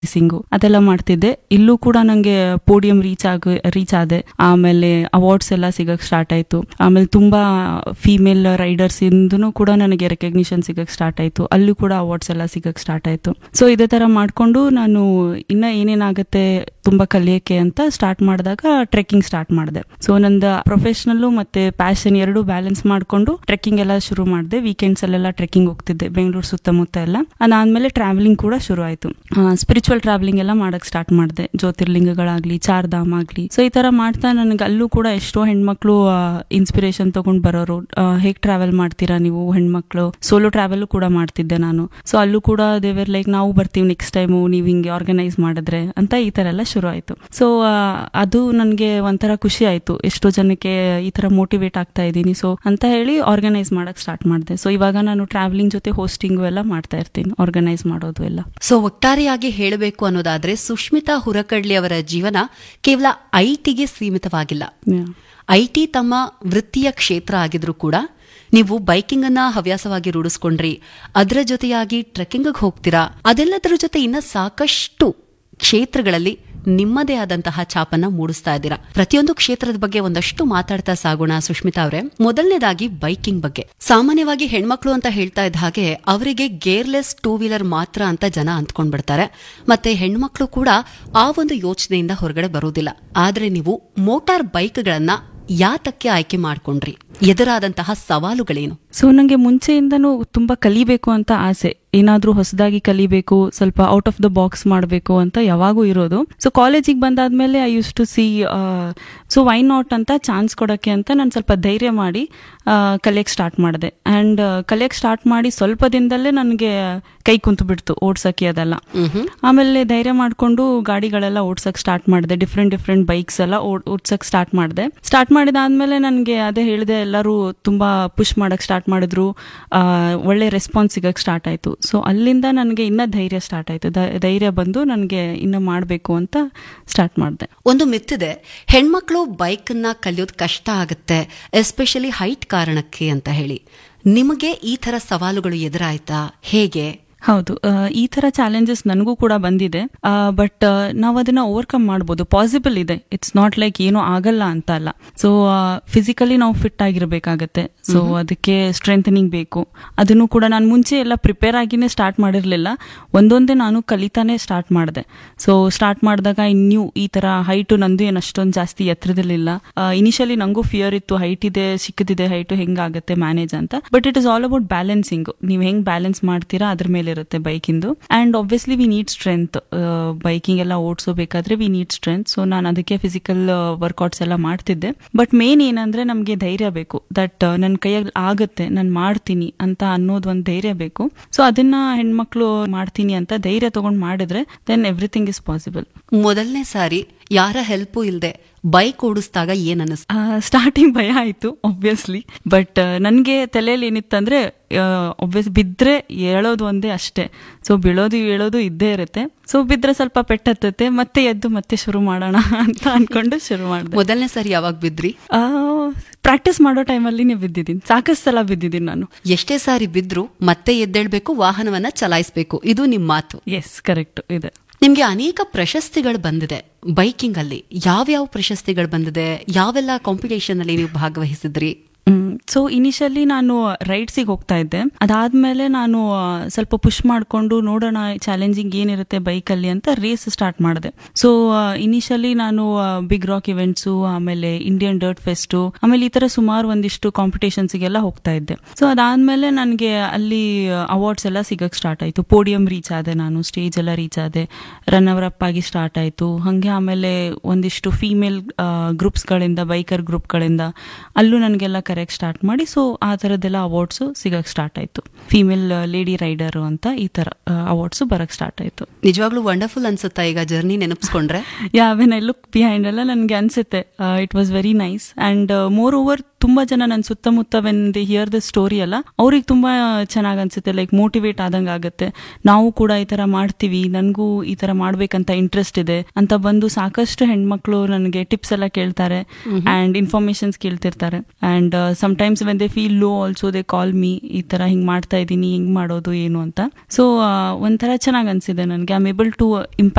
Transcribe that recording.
ಸಿಂಗು ಅದೆಲ್ಲ ಮಾಡ್ತಿದ್ದೆ ಇಲ್ಲೂ ಕೂಡ ನಂಗೆ ಪೋಡಿಯಂ ರೀಚ್ ಆಗ ರೀಚ್ ಆದೆ ಆಮೇಲೆ ಅವಾರ್ಡ್ಸ್ ಎಲ್ಲ ಸಿಗಕ್ ಸ್ಟಾರ್ಟ್ ಆಯ್ತು ಆಮೇಲೆ ತುಂಬಾ ಫೀಮೇಲ್ ರೈಡರ್ಸ್ ಇಂದನು ಕೂಡ ನನಗೆ ರೆಕಗ್ನಿಷನ್ ಸಿಗಕ್ ಸ್ಟಾರ್ಟ್ ಆಯ್ತು ಅಲ್ಲೂ ಕೂಡ ಅವಾರ್ಡ್ಸ್ ಎಲ್ಲ ಸಿಗಕ್ ಸ್ಟಾರ್ಟ್ ಆಯ್ತು ಸೊ ಇದೇ ತರ ಮಾಡ್ಕೊಂಡು ನಾನು ಇನ್ನ ಏನೇನಾಗತ್ತೆ ತುಂಬಾ ಕಲಿಯಕ್ಕೆ ಅಂತ ಸ್ಟಾರ್ಟ್ ಮಾಡಿದಾಗ ಟ್ರೆಕ್ಕಿಂಗ್ ಸ್ಟಾರ್ಟ್ ಮಾಡಿದೆ ಸೊ ನಂದು ಪ್ರೊಫೆಷನಲ್ ಮತ್ತೆ ಪ್ಯಾಷನ್ ಎರಡು ಬ್ಯಾಲೆನ್ಸ್ ಮಾಡ್ಕೊಂಡು ಟ್ರೆಕ್ಕಿಂಗ್ ಎಲ್ಲ ಶುರು ಮಾಡಿದೆ ವೀಕೆಂಡ್ಸ್ ಅಲ್ಲೆಲ್ಲ ಟ್ರೆಕ್ಕಿಂಗ್ ಹೋಗ್ತಿದ್ದೆ ಬೆಂಗಳೂರು ಸುತ್ತಮುತ್ತ ಎಲ್ಲ ಅದಾದ್ಮೇಲೆ ಟ್ರಾವೆಲಿಂಗ್ ಕೂಡ ಶುರು ಆಯ್ತು ಸ್ಪಿರಿಚುವಲ್ ಟ್ರಾವೆಲಿಂಗ್ ಎಲ್ಲ ಮಾಡಕ್ ಸ್ಟಾರ್ಟ್ ಮಾಡಿದೆ ಜ್ಯೋತಿರ್ಲಿಂಗಗಳಾಗ್ಲಿ ಚಾರ್ಧಾಮ್ ಆಗ್ಲಿ ಸೊ ಈ ತರ ಮಾಡ್ತಾ ನನಗೆ ಅಲ್ಲೂ ಕೂಡ ಎಷ್ಟೋ ಹೆಣ್ಮಕ್ಳು ಇನ್ಸ್ಪಿರೇಷನ್ ತಗೊಂಡ್ ಬರೋರು ಹೇಗ್ ಟ್ರಾವೆಲ್ ಮಾಡ್ತೀರಾ ನೀವು ಹೆಣ್ಮಕ್ಳು ಸೋಲೋ ಟ್ರಾವೆಲ್ ಕೂಡ ಮಾಡ್ತಿದ್ದೆ ನಾನು ಸೊ ಅಲ್ಲೂ ಕೂಡ ದೇವರ್ ಲೈಕ್ ನಾವು ಬರ್ತೀವಿ ನೆಕ್ಸ್ಟ್ ಟೈಮು ನೀವು ಹಿಂಗೆ ಆರ್ಗನೈಸ್ ಮಾಡಿದ್ರೆ ಅಂತ ಈ ತರ ಎಲ್ಲ ಶುರು ಆಯ್ತು ಸೊ ಅದು ನನಗೆ ಒಂಥರ ಖುಷಿ ಆಯ್ತು ಎಷ್ಟೋ ಜನಕ್ಕೆ ಈ ತರ ಮೋಟಿವೇಟ್ ಆಗ್ತಾ ಇದ್ದೀನಿ ಸೊ ಅಂತ ಹೇಳಿ ಆರ್ಗನೈಸ್ ಮಾಡಕ್ ಸ್ಟಾರ್ಟ್ ಮಾಡಿದೆ ಸೊ ಇವಾಗ ನಾನು ಟ್ರಾವೆಲಿಂಗ್ ಜೊತೆ ಹೋಸ್ಟಿಂಗು ಎಲ್ಲ ಮಾಡ್ತಾ ಇರ್ತೀನಿ ಆರ್ಗನೈಸ್ ಮಾಡೋದು ಎಲ್ಲ ಸೊ ಒಟ್ಟಾರೆಯಾಗಿ ಹೇಳಬೇಕು ಅನ್ನೋದಾದ್ರೆ ಸುಷ್ಮಿತಾ ಹುರಕಡ್ಲಿ ಅವರ ಜೀವನ ಕೇವಲ ಐಟಿಗೆ ಸೀಮಿತವಾಗಿಲ್ಲ Yeah. ಐಟಿ ತಮ್ಮ ವೃತ್ತಿಯ ಕ್ಷೇತ್ರ ಆಗಿದ್ರೂ ಕೂಡ ನೀವು ಬೈಕಿಂಗ್ ಅನ್ನ ಹವ್ಯಾಸವಾಗಿ ರೂಢಿಸ್ಕೊಂಡ್ರಿ ಅದರ ಜೊತೆಯಾಗಿ ಟ್ರೆಕ್ಕಿಂಗ್ ಹೋಗ್ತೀರಾ ಅದೆಲ್ಲದರ ಜೊತೆ ಇನ್ನ ಸಾಕಷ್ಟು ಕ್ಷೇತ್ರಗಳಲ್ಲಿ ನಿಮ್ಮದೇ ಆದಂತಹ ಛಾಪನ್ನ ಮೂಡಿಸ್ತಾ ಇದ್ದೀರಾ ಪ್ರತಿಯೊಂದು ಕ್ಷೇತ್ರದ ಬಗ್ಗೆ ಒಂದಷ್ಟು ಮಾತಾಡ್ತಾ ಸಾಗೋಣ ಸುಷ್ಮಿತಾ ಅವರೇ ಮೊದಲನೇದಾಗಿ ಬೈಕಿಂಗ್ ಬಗ್ಗೆ ಸಾಮಾನ್ಯವಾಗಿ ಹೆಣ್ಮಕ್ಳು ಅಂತ ಹೇಳ್ತಾ ಇದ್ದ ಹಾಗೆ ಅವರಿಗೆ ಗೇರ್ಲೆಸ್ ಟೂ ವೀಲರ್ ಮಾತ್ರ ಅಂತ ಜನ ಅಂದ್ಕೊಂಡ್ಬಿಡ್ತಾರೆ ಮತ್ತೆ ಹೆಣ್ಮಕ್ಳು ಕೂಡ ಆ ಒಂದು ಯೋಚನೆಯಿಂದ ಹೊರಗಡೆ ಬರೋದಿಲ್ಲ ಆದ್ರೆ ನೀವು ಮೋಟಾರ್ ಬೈಕ್ಗಳನ್ನ ಯಾತಕ್ಕೆ ಆಯ್ಕೆ ಮಾಡ್ಕೊಂಡ್ರಿ ಎದುರಾದಂತಹ ಸವಾಲುಗಳೇನು ಸೊ ನಂಗೆ ಮುಂಚೆಯಿಂದನೂ ತುಂಬಾ ಕಲಿಬೇಕು ಅಂತ ಆಸೆ ಏನಾದ್ರೂ ಹೊಸದಾಗಿ ಕಲಿಬೇಕು ಸ್ವಲ್ಪ ಔಟ್ ಆಫ್ ದ ಬಾಕ್ಸ್ ಮಾಡಬೇಕು ಅಂತ ಯಾವಾಗೂ ಇರೋದು ಸೊ ಕಾಲೇಜಿಗೆ ಬಂದಾದ್ಮೇಲೆ I use to see so why not ಅಂತ ಚಾನ್ಸ್ ಕೊಡಕ್ಕೆ ಅಂತ ನಾನು ಸ್ವಲ್ಪ ಧೈರ್ಯ ಮಾಡಿ ಕಲಿಯಕ್ ಸ್ಟಾರ್ಟ್ ಮಾಡಿದೆ ಅಂಡ್ ಕಲಿಯಕ್ ಸ್ಟಾರ್ಟ್ ಮಾಡಿ ಸ್ವಲ್ಪ ದಿನದಲ್ಲೇ ನನಗೆ ಕೈ ಕುಂತು ಬಿಡ್ತು ಓಡ್ಸಕ್ಕೆ ಅದೆಲ್ಲ ಆಮೇಲೆ ಧೈರ್ಯ ಮಾಡ್ಕೊಂಡು ಗಾಡಿಗಳೆಲ್ಲ ಓಡ್ಸಕ್ ಸ್ಟಾರ್ಟ್ ಮಾಡಿದೆ ಡಿಫ್ರೆಂಟ್ ಡಿಫ್ರೆಂಟ್ ಬೈಕ್ಸ್ ಎಲ್ಲ ಓಡ್- ಓಡ್ಸಕ್ ಸ್ಟಾರ್ಟ್ ಮಾಡಿದೆ ಸ್ಟಾರ್ಟ್ ಮಾಡಿದಾದ್ಮೇಲೆ ನನಗೆ ಅದೇ ಹೇಳಿದೆ ಎಲ್ಲರೂ ತುಂಬಾ ಪುಷ್ ಮಾಡಕ್ ಸ್ಟಾರ್ಟ್ ಮಾಡಿದ್ರು ಆ, ಒಳ್ಳೆ ರೆಸ್ಪಾನ್ಸ್ ಸಿಗಕ್ ಸ್ಟಾರ್ಟ್ ಆಯ್ತು ಸೊ ಅಲ್ಲಿಂದ ನನಗೆ ಇನ್ನ ಧೈರ್ಯ ಸ್ಟಾರ್ಟ್ ಆಯ್ತು ಧ- ಧೈರ್ಯ ಬಂದು ನನಗೆ ಇನ್ನ ಮಾಡಬೇಕು ಅಂತ ಸ್ಟಾರ್ಟ್ ಮಾಡಿದೆ ಒಂದು ಮಿತ್ತಿದೆ ಹೆಣ್ಮಕ್ಳು ಬೈಕ್ ಅನ್ನ ಕಲಿಯೋದು ಕಷ್ಟ ಆಗುತ್ತೆ ಎಸ್ಪೆಷಲಿ ಹೈಟ್ ಕಾರಣಕ್ಕೆ ಅಂತ ಹೇಳಿ ನಿಮಗೆ ಈ ತರ ಸವಾಲುಗಳು ಎದುರಾಯ್ತಾ ಹೇಗೆ ಹೌದು ಆ, ಈ ತರ ಚಾಲೆಂಜಸ್ ನನಗೂ ಕೂಡ ಬಂದಿದೆ ಬಟ್ ನಾವು ಅದನ್ನ ಓವರ್ಕಮ್ ಮಾಡ್ಬೋದು ಪಾಸಿಬಲ್ ಇದೆ ಇಟ್ಸ್ ನಾಟ್ ಲೈಕ್ ಏನೂ ಆಗಲ್ಲ ಅಂತ ಅಲ್ಲ ಸೊ ಫಿಸಿಕಲಿ ನಾವು ಫಿಟ್ ಆಗಿರ್ಬೇಕಾಗತ್ತೆ ಸೊ ಅದಕ್ಕೆ ಸ್ಟ್ರೆಂಥನಿಂಗ್ ಬೇಕು ಅದನ್ನು ಕೂಡ ನಾನು ಮುಂಚೆ ಎಲ್ಲ ಪ್ರಿಪೇರ್ ಆಗಿನೇ ಸ್ಟಾರ್ಟ್ ಮಾಡಿರ್ಲಿಲ್ಲ ಒಂದೊಂದೇ ನಾನು ಕಲಿತಾನೆ ಸ್ಟಾರ್ಟ್ ಮಾಡಿದೆ ಸೊ ಸ್ಟಾರ್ಟ್ ಮಾಡಿದಾಗ ಇನ್ನೂ ಈ ತರ ಹೈಟು ನಂದು ಏನು ಅಷ್ಟೊಂದು ಜಾಸ್ತಿ ಎತ್ತರದಲ್ಲಿಲ್ಲ ಇನಿಷಿಯಲಿ ನಂಗೂ ಫಿಯರ್ ಇತ್ತು ಹೈಟ್ ಇದೆ ಚಿಕ್ಕದಿದೆ ಹೈಟು ಹೆಂಗಾಗತ್ತೆ ಮ್ಯಾನೇಜ್ ಅಂತ but it is all about balancing ನೀವು ಹೆಂಗ್ ಬ್ಯಾಲೆನ್ಸ್ ಮಾಡ್ತೀರಾ ಅದ್ರ ಮೇಲೆ ಇರುತ್ತೆ ಬೈಕಿಂದು and obviously we need strength biking ಎಲ್ಲ ಓಡಿಸೋಬೇಕಾದ್ರೆ ವಿ ನೀಡ್ ಸ್ಟ್ರೆಂತ್ ಸೊ ನಾನು ಅದಕ್ಕೆ ಫಿಸಿಕಲ್ ವರ್ಕೌಟ್ಸ್ ಎಲ್ಲ ಮಾಡ್ತಿದ್ದೆ ಬಟ್ ಮೇನ್ ಏನಂದ್ರೆ ನಮಗೆ ಧೈರ್ಯ ಬೇಕು ದಟ್ ನನ್ನ ಕೈಯಲ್ಲಿ ಆಗುತ್ತೆ ನಾನು ಮಾಡ್ತೀನಿ ಅಂತ ಅನ್ನೋದು ಒಂದು ಧೈರ್ಯ ಬೇಕು ಸೊ ಅದನ್ನ ಹೆಣ್ಮಕ್ಳು ಮಾಡ್ತೀನಿ ಅಂತ ಧೈರ್ಯ ತಗೊಂಡ್ ಮಾಡಿದ್ರೆ ದೆನ್ ಎವ್ರಿಥಿಂಗ್ ಇಸ್ ಪಾಸಿಬಲ್ ಮೊದಲನೇ ಸಾರಿ ಯಾರ ಹೆಲ್ಪು ಇಲ್ದೆ ಬೈಕ್ ಓಡಿಸಿದಾಗ ಏನ್ ಅನಿಸ್ತು ಸ್ಟಾರ್ಟಿಂಗ್ ಭಯ ಆಯ್ತು ಒಬ್ವಿಯಸ್ಲಿ ಬಟ್ ನನಗೆ ತಲೆಯಲ್ಲಿ ಏನಿತ್ತಂದ್ರೆ ಒಬ್ವಿಯಸ್ ಬಿದ್ರೆ ಹೇಳೋದು ಒಂದೇ ಅಷ್ಟೇ ಸೊ ಬೀಳೋದು ಹೇಳೋದು ಇದ್ದೇ ಇರುತ್ತೆ ಸೊ ಬಿದ್ರೆ ಸ್ವಲ್ಪ ಪೆಟ್ಟತ್ತತೆ ಮತ್ತೆ ಎದ್ದು ಮತ್ತೆ ಶುರು ಮಾಡೋಣ ಅಂತ ಅನ್ಕೊಂಡು ಶುರು ಮಾಡಿದೆ ಮೊದಲನೇ ಸಾರಿ ಯಾವಾಗ ಬಿದ್ರಿ ಪ್ರಾಕ್ಟೀಸ್ ಮಾಡೋ ಟೈಮಲ್ಲಿ ಬಿದ್ದಿದ್ದೀನಿ ಸಾಕಷ್ಟು ಸಲ ಬಿದ್ದಿದ್ದೀನಿ ನಾನು ಎಷ್ಟೇ ಸಾರಿ ಬಿದ್ರು ಮತ್ತೆ ಎದ್ದೇಳ್ಬೇಕು ವಾಹನವನ್ನ ಚಲಾಯಿಸಬೇಕು ಇದು ನಿಮ್ ಮಾತು ಎಸ್ ಕರೆಕ್ಟ್ ಇದೆ ನಿಮ್ಗೆ ಅನೇಕ ಪ್ರಶಸ್ತಿಗಳು ಬಂದಿದೆ ಬೈಕಿಂಗ್ ಅಲ್ಲಿ ಯಾವ್ಯಾವ ಪ್ರಶಸ್ತಿಗಳು ಬಂದಿದೆ ಯಾವೆಲ್ಲ ಕಾಂಪಿಟೇಷನ್ ಅಲ್ಲಿ ನೀವು ಭಾಗವಹಿಸಿದ್ರಿ ಸೊ ಇನಿಷಿಯಲಿ ನಾನು ರೈಡ್ಸಿಗೆ ಹೋಗ್ತಾ ಇದ್ದೆ ಅದಾದ್ಮೇಲೆ ನಾನು ಆ, ಸ್ವಲ್ಪ ಪುಷ್ ಮಾಡಿಕೊಂಡು ನೋಡೋಣ ಚಾಲೆಂಜಿಂಗ್ ಏನಿರುತ್ತೆ ಬೈಕಲ್ಲಿ ಅಂತ ರೇಸ್ ಸ್ಟಾರ್ಟ್ ಮಾಡಿದೆ ಸೊ ಇನಿಷಿಯಲಿ ನಾನು ಬಿಗ್ ರಾಕ್ ಇವೆಂಟ್ಸು ಆಮೇಲೆ ಇಂಡಿಯನ್ ಡರ್ಟ್ ಫೆಸ್ಟು ಆಮೇಲೆ ಈ ತರ ಸುಮಾರು ಒಂದಿಷ್ಟು ಕಾಂಪಿಟೇಷನ್ಸ್ಗೆಲ್ಲ ಹೋಗ್ತಾ ಇದ್ದೆ ಸೊ ಅದಾದ್ಮೇಲೆ ನನಗೆ ಅಲ್ಲಿ ಅವಾರ್ಡ್ಸ್ ಎಲ್ಲ ಸಿಗಕ್ ಸ್ಟಾರ್ಟ್ ಆಯ್ತು ಪೋಡಿಯಂ ರೀಚ್ ಆದೆ ನಾನು ಸ್ಟೇಜ್ ಎಲ್ಲ ರೀಚ್ ಆದೆ ರನ್ನವರ್ ಅಪ್ ಆಗಿ ಸ್ಟಾರ್ಟ್ ಆಯ್ತು ಹಂಗೆ ಆಮೇಲೆ ಒಂದಿಷ್ಟು ಫೀಮೇಲ್ ಗ್ರೂಪ್ಸ್ಗಳಿಂದ ಬೈಕರ್ ಗ್ರೂಪ್ಗಳಿಂದ ಅಲ್ಲೂ ನನಗೆಲ್ಲ ಕರೆಕ್ಟ್ ಸ್ಟಾರ್ಟ್ ಮಾಡಿ ಸೊ ಆ ಥರದ್ದೆಲ್ಲ ಅವಾರ್ಡ್ಸು ಸಿಗಕ್ ಸ್ಟಾರ್ಟ್ ಆಯ್ತು ಫೀಮೇಲ್ ಲೇಡಿ ರೈಡರ್ ಅಂತ ಈ ಥರ ಅವಾರ್ಡ್ಸು ಬರಕ್ ಸ್ಟಾರ್ಟ್ ಆಯ್ತು ನಿಜವಾಗ್ಲೂ ವಂಡರ್ಫುಲ್ ಅನ್ಸುತ್ತಾ ಈಗ ಜರ್ನಿ ನೆನಪಿಸ್ಕೊಂಡ್ರೆ yeah when I look behind ಎಲ್ಲ ನನಗೆ ಅನ್ಸುತ್ತೆ it was very nice and more over ತುಂಬಾ ಜನ ನನ್ನ ಸುತ್ತಮುತ್ತ when the hear the story ಅಲ್ಲ ಅವ್ರಿಗೆ ತುಂಬಾ ಚೆನ್ನಾಗ್ ಅನ್ಸುತ್ತೆ ಲೈಕ್ ಮೋಟಿವೇಟ್ ಆದಂಗ ಆಗುತ್ತೆ ನಾವು ಕೂಡ ಈ ತರ ಮಾಡ್ತೀವಿ ನನಗೂ ಈ ತರ ಮಾಡ್ಬೇಕಂತ ಇಂಟ್ರೆಸ್ಟ್ ಇದೆ ಅಂತ ಬಂದು ಸಾಕಷ್ಟು ಹೆಣ್ಮಕ್ಳು ನನಗೆ ಟಿಪ್ಸ್ ಎಲ್ಲ ಕೇಳ್ತಾರೆ ಅಂಡ್ ಇನ್ಫಾರ್ಮೇಶನ್ಸ್ ಕೇಳ್ತಿರ್ತಾರೆ and some sometimes when they feel low also they call me ಈ ತರ ಹಿಂಗ್ ಮಾಡ್ತಾ ಇದ್ದೀನಿ ಹಿಂಗ್ ಮಾಡೋದು ಏನು ಅಂತ ಸೊ ಒಂಥರ ಚೆನ್ನಾಗಿ ಅನ್ಸಿದೆ ನನಗೆ I am able to impact